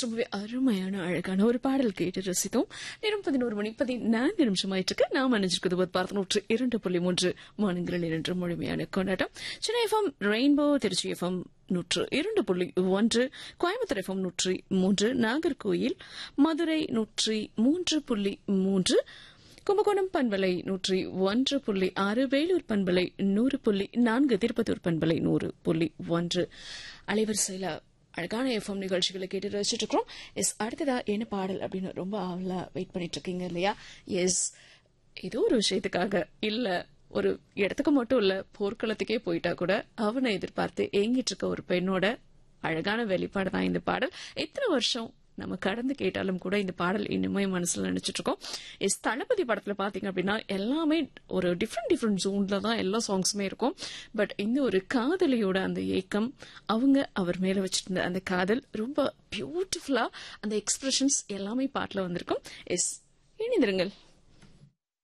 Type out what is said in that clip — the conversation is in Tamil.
ரொம்பவே அருமையான அழகான ஒரு பாடல் கேட்டு ரசித்தோம் நேரம் பதினோரு மணி பதினான்கு நிமிஷம் ஆயிட்டு இருக்கு நாம் அணிஞ்சிருக்கிறது ஒரு பார்த்து நூற்று இரண்டு புள்ளி மூன்று மாநிலங்களில் இரண்டு முழுமையான கொண்டாட்டம் Chennai FM rainbow Tiruchi FM நூற்று இரண்டு புள்ளி ஒன்று கோயம்புத்தூர் எஃப்எம் நூற்றி மூன்று நாகர்கோயில் மதுரை நூற்றி மூன்று புள்ளி மூன்று கும்பகோணம் பண்பலை நூற்றி ஒன்று புள்ளி ஆறு வேலூர் பண்பலை நூறு புள்ளி நான்கு திருப்பத்தூர் பண்பலை நூறு புள்ளி ஒன்று அலைவரிசையில அழகான எஃப்எம் நிகழ்ச்சிகளை கேட்டு ரசிச்சுட்டு இருக்கிறோம் எஸ் அடுத்ததா என்ன பாடல் அப்படின்னு ரொம்ப ஆவலா வெயிட் பண்ணிட்டு இருக்கீங்க இல்லையா எஸ் ஏதோ ஒரு விஷயத்துக்காக இல்ல ஒரு இடத்துக்கு மட்டும் இல்ல போர்க்களத்துக்கே போயிட்டா கூட அவனை எதிர்பார்த்து ஏங்கிட்டு இருக்க ஒரு பெண்ணோட அழகான வெளிப்பாடு தான் இந்த பாடல் எத்தனை வருஷம் நம்ம கடந்து கேட்டாலும் கூட இந்த பாடல் இன்னுமே மனசுல நினைச்சிட்டு இருக்கோம் எஸ் தளபதி படத்துல பாத்தீங்க அப்படின்னா எல்லாமே ஒரு டிஃப்ரெண்ட் டிஃப்ரெண்ட் ஜோன்ல தான் எல்லா சாங்ஸுமே இருக்கும் பட் இந்த ஒரு காதலியோட அந்த ஏக்கம் அவங்க அவர் மேல வச்சிருந்த அந்த காதல் ரொம்ப பியூட்டிஃபுல்லா அந்த எக்ஸ்பிரஷன்ஸ் எல்லாமே பாட்டுல வந்திருக்கும் எஸ் இணைந்திருங்கள்